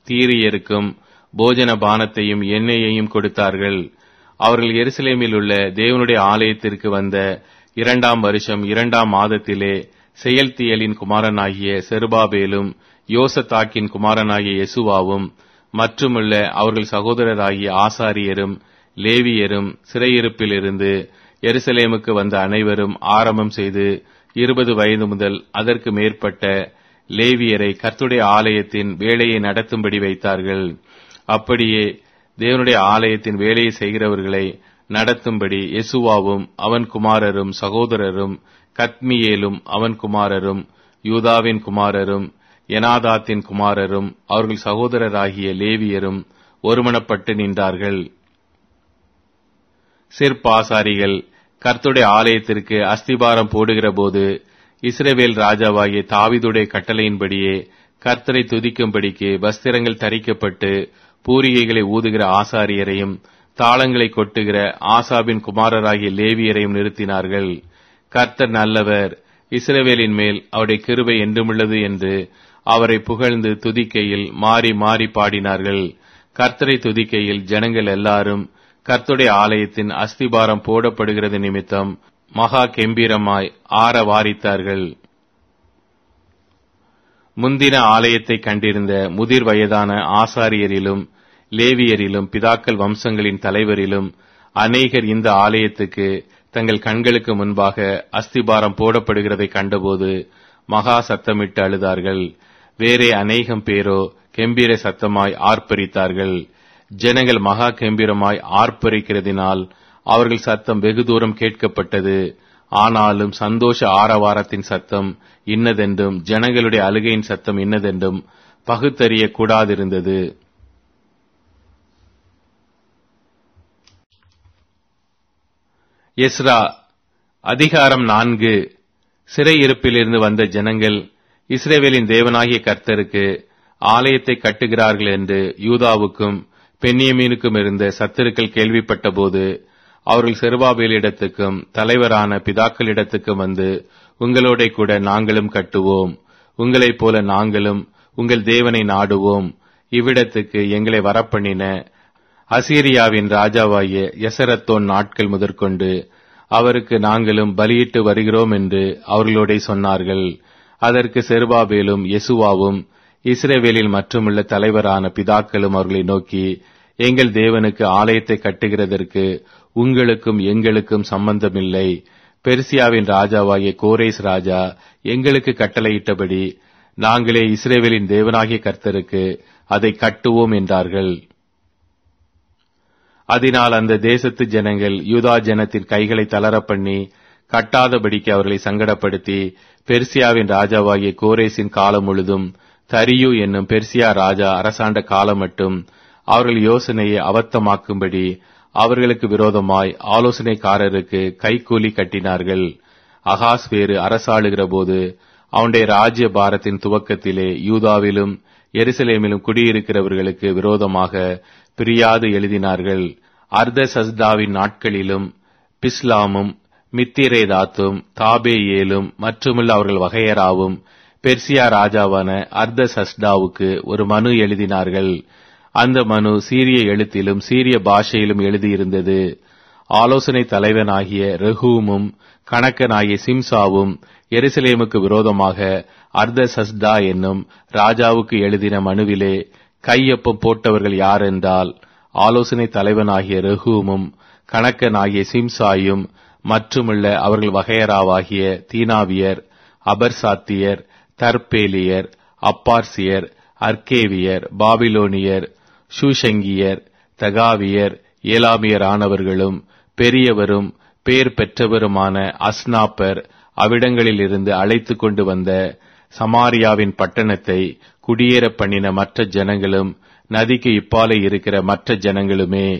தீரியருக்கும் போஜன பானத்தையும் எண்ணெயையும் கொடுத்தார்கள் அவர்கள் எருசலேமில் உள்ள தேவனுடைய ஆலயத்திற்கு வந்த இரண்டாம் வருஷம் இரண்டாம் மாதத்திலே செயல்தியலின் குமாரனாகிய செருபாபேலும் யோசத்தாக்கின் குமாரனாகிய யெசுவாவும் மற்றுமுள்ள அவர்கள் சகோதரராகிய ஆசாரியரும் லேவியரும் சிறையிருப்பிலிருந்து எருசலேமுக்கு வந்த அனைவரும் ஆரம்பம் செய்து இருபது வயது முதல் அதற்கு மேற்பட்ட லேவியரை கர்த்துடைய ஆலயத்தின் வேலையை நடத்தும்படி வைத்தார்கள் அப்படியே தேவனுடைய ஆலயத்தின் வேலையை செய்கிறவர்களை நடத்தும்படி யெசுவாவும் அவன் குமாரரும் சகோதரரும் கத்மியேலும் அவன் குமாரரும் யூதாவின் குமாரரும் எனாதாத்தின் குமாரரும் அவர்கள் சகோதரராகிய லேவியரும் ஒருமனப்பட்டு நின்றார்கள் சிற்பாசாரிகள் கர்த்துடைய ஆலயத்திற்கு அஸ்திபாரம் போடுகிற போது இஸ்ரேவேல் ராஜாவாகிய தாவிதுடைய கட்டளையின்படியே கர்த்தரை துதிக்கும்படிக்கு வஸ்திரங்கள் தரிக்கப்பட்டு பூரிகைகளை ஊதுகிற ஆசாரியரையும் தாளங்களை கொட்டுகிற ஆசாபின் குமாரராகிய லேவியரையும் நிறுத்தினார்கள் கர்த்தர் நல்லவர் இஸ்ரவேலின் மேல் அவருடைய கிருபை என்றுமுள்ளது என்று அவரை புகழ்ந்து துதிக்கையில் மாறி மாறி பாடினார்கள் கர்த்தரை துதிக்கையில் ஜனங்கள் எல்லாரும் கர்த்துடைய ஆலயத்தின் அஸ்திபாரம் போடப்படுகிறது நிமித்தம் மகா கெம்பீரமாய் ஆற வாரித்தார்கள் முந்தின ஆலயத்தை கண்டிருந்த முதிர் வயதான ஆசாரியரிலும் லேவியரிலும் பிதாக்கள் வம்சங்களின் தலைவரிலும் அநேகர் இந்த ஆலயத்துக்கு தங்கள் கண்களுக்கு முன்பாக அஸ்திபாரம் போடப்படுகிறதை கண்டபோது மகா சத்தமிட்டு அழுதார்கள் வேறே அநேகம் பேரோ கெம்பீர சத்தமாய் ஆர்ப்பரித்தார்கள் ஜனங்கள் மகா கெம்பீரமாய் ஆர்ப்பரிக்கிறதினால் அவர்கள் சத்தம் வெகு தூரம் கேட்கப்பட்டது ஆனாலும் சந்தோஷ ஆரவாரத்தின் சத்தம் இன்னதென்றும் ஜனங்களுடைய அழுகையின் சத்தம் இன்னதென்றும் பகுத்தறிய கூடாதிருந்தது எஸ்ரா அதிகாரம் நான்கு சிறையிருப்பிலிருந்து வந்த ஜனங்கள் இஸ்ரேவேலின் தேவனாகிய கர்த்தருக்கு ஆலயத்தை கட்டுகிறார்கள் என்று யூதாவுக்கும் பென்னியமீனுக்கும் இருந்த சத்துருக்கள் கேள்விப்பட்டபோது அவர்கள் செருபாபேலிடத்துக்கும் தலைவரான பிதாக்களிடத்துக்கும் வந்து உங்களோட கூட நாங்களும் கட்டுவோம் உங்களைப் போல நாங்களும் உங்கள் தேவனை நாடுவோம் இவ்விடத்துக்கு எங்களை வரப்பண்ணின அசீரியாவின் ராஜாவாகிய எசரத்தோன் நாட்கள் முதற்கொண்டு அவருக்கு நாங்களும் பலியிட்டு வருகிறோம் என்று அவர்களோட சொன்னார்கள் அதற்கு செருபாபேலும் யெசுவாவும் இஸ்ரேவேலில் மற்றுமுள்ள தலைவரான பிதாக்களும் அவர்களை நோக்கி எங்கள் தேவனுக்கு ஆலயத்தை கட்டுகிறதற்கு உங்களுக்கும் எங்களுக்கும் சம்பந்தமில்லை பெர்சியாவின் ராஜாவாகிய கோரேஸ் ராஜா எங்களுக்கு கட்டளையிட்டபடி நாங்களே இஸ்ரேவேலின் தேவனாகிய கர்த்தருக்கு அதை கட்டுவோம் என்றார்கள் அதனால் அந்த தேசத்து ஜனங்கள் யூதா ஜனத்தின் கைகளை தளர பண்ணி கட்டாதபடிக்கு அவர்களை சங்கடப்படுத்தி பெர்சியாவின் ராஜாவாகிய கோரேசின் காலம் முழுதும் தரியு என்னும் பெர்சியா ராஜா அரசாண்ட காலம் மட்டும் அவர்கள் யோசனையை அவத்தமாக்கும்படி அவர்களுக்கு விரோதமாய் ஆலோசனைக்காரருக்கு கைக்கூலி கட்டினார்கள் அகாஸ் வேறு அரசாளுகிற போது அவனுடைய ராஜ்ய பாரத்தின் துவக்கத்திலே யூதாவிலும் எருசலேமிலும் குடியிருக்கிறவர்களுக்கு விரோதமாக பிரியாது எழுதினார்கள் அர்த சஸ்தாவின் நாட்களிலும் பிஸ்லாமும் மித்திரேதாத்தும் தாபேயேலும் மற்றுமுள்ள அவர்கள் வகையராவும் பெர்சியா ராஜாவான அர்த சஸ்டாவுக்கு ஒரு மனு எழுதினார்கள் அந்த மனு சீரிய எழுத்திலும் சீரிய பாஷையிலும் எழுதியிருந்தது ஆலோசனை தலைவனாகிய ரெஹூமும் கணக்கனாகிய சிம்சாவும் எருசலேமுக்கு விரோதமாக அர்த சஸ்டா என்னும் ராஜாவுக்கு எழுதின மனுவிலே கையொப்பம் போட்டவர்கள் யார் என்றால் ஆலோசனை தலைவனாகிய ரெஹூமும் கணக்கனாகிய சிம்சாயும் மற்றுமுள்ள அவர்கள் வகையராவாகிய தீனாவியர் அபர்சாத்தியர் தர்பேலியர் அப்பார்சியர் அர்கேவியர் பாபிலோனியர் ஷூஷங்கியர் தகாவியர் ஏலாமியர் ஆனவர்களும் பெரியவரும் பேர் பெற்றவருமான அஸ்னாப்பர் அவ்விடங்களில் இருந்து அழைத்து கொண்டு வந்த சமாரியாவின் பட்டணத்தை குடியேற பண்ணின மற்ற ஜனங்களும் நதிக்கு இப்பாலே இருக்கிற மற்ற ஜனங்களுமே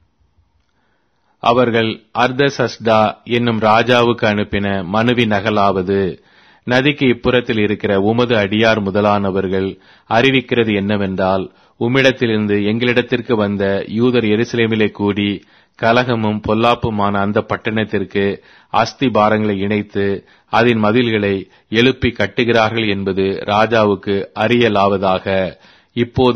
அவர்கள் அர்த சஸ்டா என்னும் ராஜாவுக்கு அனுப்பின மனுவின் நகலாவது நதிக்கு இப்புறத்தில் இருக்கிற உமது அடியார் முதலானவர்கள் அறிவிக்கிறது என்னவென்றால் உம்மிடத்திலிருந்து எங்களிடத்திற்கு வந்த யூதர் எருசலேமிலே கூடி கலகமும் பொல்லாப்புமான அந்த பட்டணத்திற்கு அஸ்தி பாரங்களை இணைத்து அதன் மதில்களை எழுப்பி கட்டுகிறார்கள் என்பது ராஜாவுக்கு அறியலாவதாக இப்போது